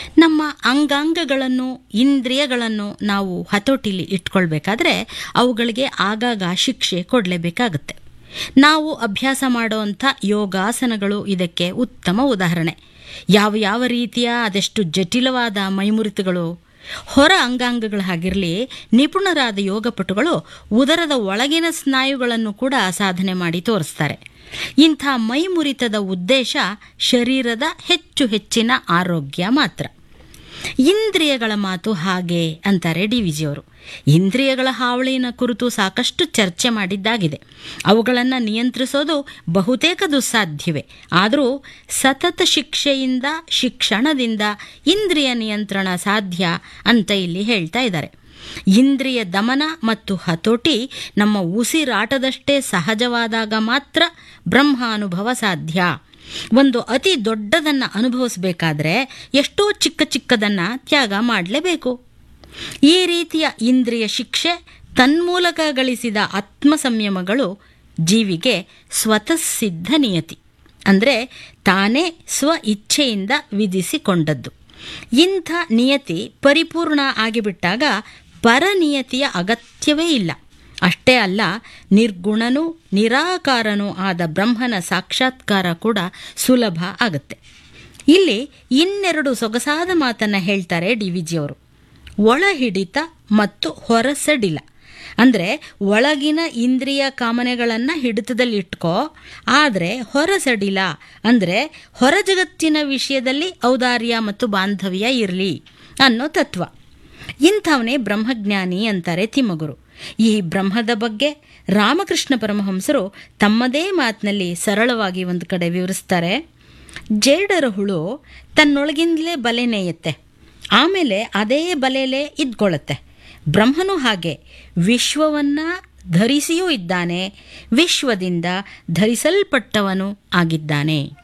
ನಮ್ಮ ಅಂಗಾಂಗಗಳನ್ನು ಇಂದ್ರಿಯಗಳನ್ನು ನಾವು ಹತೋಟಿಲಿ ಇಟ್ಕೊಳ್ಬೇಕಾದ್ರೆ ಅವುಗಳಿಗೆ ಆಗಾಗ ಶಿಕ್ಷೆ ಕೊಡಲೇಬೇಕಾಗುತ್ತೆ ನಾವು ಅಭ್ಯಾಸ ಮಾಡುವಂಥ ಯೋಗಾಸನಗಳು ಇದಕ್ಕೆ ಉತ್ತಮ ಉದಾಹರಣೆ ಯಾವ ಯಾವ ರೀತಿಯ ಅದೆಷ್ಟು ಜಟಿಲವಾದ ಮೈಮುರಿತಗಳು ಹೊರ ಅಂಗಾಂಗಗಳ ಹಾಗಿರಲಿ ನಿಪುಣರಾದ ಯೋಗಪಟುಗಳು ಉದರದ ಒಳಗಿನ ಸ್ನಾಯುಗಳನ್ನು ಕೂಡ ಸಾಧನೆ ಮಾಡಿ ತೋರಿಸ್ತಾರೆ ಇಂಥ ಮೈಮುರಿತದ ಉದ್ದೇಶ ಶರೀರದ ಹೆಚ್ಚು ಹೆಚ್ಚಿನ ಆರೋಗ್ಯ ಮಾತ್ರ ಇಂದ್ರಿಯಗಳ ಮಾತು ಹಾಗೆ ಅಂತಾರೆ ಡಿ ವಿಜಿಯವರು ಇಂದ್ರಿಯಗಳ ಹಾವಳಿನ ಕುರಿತು ಸಾಕಷ್ಟು ಚರ್ಚೆ ಮಾಡಿದ್ದಾಗಿದೆ ಅವುಗಳನ್ನು ನಿಯಂತ್ರಿಸೋದು ಬಹುತೇಕ ದುಸ್ಸಾಧ್ಯವೇ ಆದರೂ ಸತತ ಶಿಕ್ಷೆಯಿಂದ ಶಿಕ್ಷಣದಿಂದ ಇಂದ್ರಿಯ ನಿಯಂತ್ರಣ ಸಾಧ್ಯ ಅಂತ ಇಲ್ಲಿ ಹೇಳ್ತಾ ಇದ್ದಾರೆ ಇಂದ್ರಿಯ ದಮನ ಮತ್ತು ಹತೋಟಿ ನಮ್ಮ ಉಸಿರಾಟದಷ್ಟೇ ಸಹಜವಾದಾಗ ಮಾತ್ರ ಬ್ರಹ್ಮಾನುಭವ ಸಾಧ್ಯ ಒಂದು ಅತಿ ದೊಡ್ಡದನ್ನು ಅನುಭವಿಸಬೇಕಾದ್ರೆ ಎಷ್ಟೋ ಚಿಕ್ಕ ಚಿಕ್ಕದನ್ನು ತ್ಯಾಗ ಮಾಡಲೇಬೇಕು ಈ ರೀತಿಯ ಇಂದ್ರಿಯ ಶಿಕ್ಷೆ ತನ್ಮೂಲಕ ಗಳಿಸಿದ ಆತ್ಮ ಸಂಯಮಗಳು ಜೀವಿಗೆ ಸ್ವತಃ ಸಿದ್ಧ ನಿಯತಿ ಅಂದರೆ ತಾನೇ ಸ್ವ ಇಚ್ಛೆಯಿಂದ ವಿಧಿಸಿಕೊಂಡದ್ದು ಇಂಥ ನಿಯತಿ ಪರಿಪೂರ್ಣ ಆಗಿಬಿಟ್ಟಾಗ ಪರನಿಯತಿಯ ಅಗತ್ಯವೇ ಇಲ್ಲ ಅಷ್ಟೇ ಅಲ್ಲ ನಿರ್ಗುಣನೂ ನಿರಾಕಾರನೂ ಆದ ಬ್ರಹ್ಮನ ಸಾಕ್ಷಾತ್ಕಾರ ಕೂಡ ಸುಲಭ ಆಗುತ್ತೆ ಇಲ್ಲಿ ಇನ್ನೆರಡು ಸೊಗಸಾದ ಮಾತನ್ನು ಹೇಳ್ತಾರೆ ಡಿ ವಿಜಿಯವರು ಒಳ ಹಿಡಿತ ಮತ್ತು ಹೊರಸಡಿಲ ಅಂದರೆ ಒಳಗಿನ ಇಂದ್ರಿಯ ಕಾಮನೆಗಳನ್ನು ಹಿಡಿತದಲ್ಲಿ ಇಟ್ಕೋ ಆದರೆ ಹೊರಸಡಿಲ ಅಂದರೆ ಹೊರ ಜಗತ್ತಿನ ವಿಷಯದಲ್ಲಿ ಔದಾರ್ಯ ಮತ್ತು ಬಾಂಧವ್ಯ ಇರಲಿ ಅನ್ನೋ ತತ್ವ ಇಂಥವನೇ ಬ್ರಹ್ಮಜ್ಞಾನಿ ಅಂತಾರೆ ತಿಮ್ಮಗುರು ಈ ಬ್ರಹ್ಮದ ಬಗ್ಗೆ ರಾಮಕೃಷ್ಣ ಪರಮಹಂಸರು ತಮ್ಮದೇ ಮಾತಿನಲ್ಲಿ ಸರಳವಾಗಿ ಒಂದು ಕಡೆ ವಿವರಿಸ್ತಾರೆ ಜೇಡರ ಹುಳು ತನ್ನೊಳಗಿಂದಲೇ ಬಲೆ ನೇಯುತ್ತೆ ಆಮೇಲೆ ಅದೇ ಬಲೆಯಲ್ಲೇ ಇದ್ಕೊಳ್ಳುತ್ತೆ ಬ್ರಹ್ಮನು ಹಾಗೆ ವಿಶ್ವವನ್ನ ಧರಿಸಿಯೂ ಇದ್ದಾನೆ ವಿಶ್ವದಿಂದ ಧರಿಸಲ್ಪಟ್ಟವನು ಆಗಿದ್ದಾನೆ